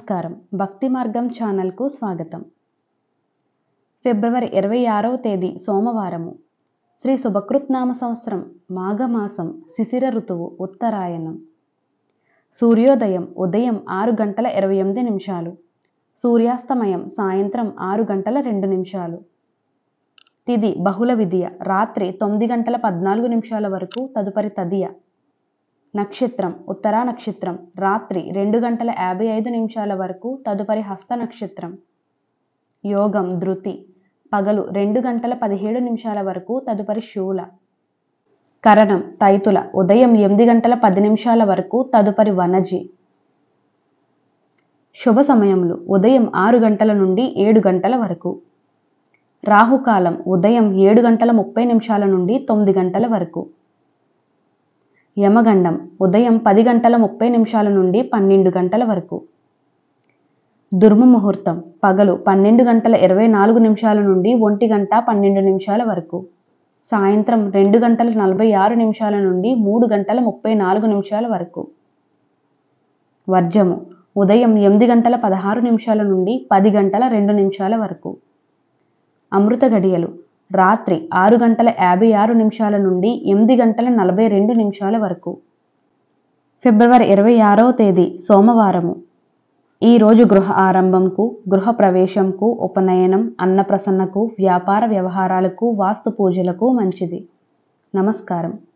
నమస్కారం భక్తి మార్గం ఛానల్కు స్వాగతం ఫిబ్రవరి ఇరవై ఆరవ తేదీ సోమవారము శ్రీ శుభకృత్నామ సంవత్సరం మాఘమాసం శిశిర ఋతువు ఉత్తరాయణం సూర్యోదయం ఉదయం ఆరు గంటల ఇరవై ఎనిమిది నిమిషాలు సూర్యాస్తమయం సాయంత్రం ఆరు గంటల రెండు నిమిషాలు తిది బహుళ విధియ రాత్రి తొమ్మిది గంటల పద్నాలుగు నిమిషాల వరకు తదుపరి తదియ నక్షత్రం ఉత్తరా నక్షత్రం రాత్రి రెండు గంటల యాభై ఐదు నిమిషాల వరకు తదుపరి హస్త నక్షత్రం యోగం ధృతి పగలు రెండు గంటల పదిహేడు నిమిషాల వరకు తదుపరి శూల కరణం తైతుల ఉదయం ఎనిమిది గంటల పది నిమిషాల వరకు తదుపరి వనజి శుభ సమయములు ఉదయం ఆరు గంటల నుండి ఏడు గంటల వరకు రాహుకాలం ఉదయం ఏడు గంటల ముప్పై నిమిషాల నుండి తొమ్మిది గంటల వరకు యమగండం ఉదయం పది గంటల ముప్పై నిమిషాల నుండి పన్నెండు గంటల వరకు దుర్మ ముహూర్తం పగలు పన్నెండు గంటల ఇరవై నాలుగు నిమిషాల నుండి ఒంటి గంట పన్నెండు నిమిషాల వరకు సాయంత్రం రెండు గంటల నలభై ఆరు నిమిషాల నుండి మూడు గంటల ముప్పై నాలుగు నిమిషాల వరకు వర్జము ఉదయం ఎనిమిది గంటల పదహారు నిమిషాల నుండి పది గంటల రెండు నిమిషాల వరకు అమృత గడియలు రాత్రి ఆరు గంటల యాభై ఆరు నిమిషాల నుండి ఎనిమిది గంటల నలభై రెండు నిమిషాల వరకు ఫిబ్రవరి ఇరవై ఆరవ తేదీ సోమవారము ఈరోజు గృహ ఆరంభంకు గృహ ప్రవేశంకు ఉపనయనం అన్నప్రసన్నకు వ్యాపార వ్యవహారాలకు వాస్తు పూజలకు మంచిది నమస్కారం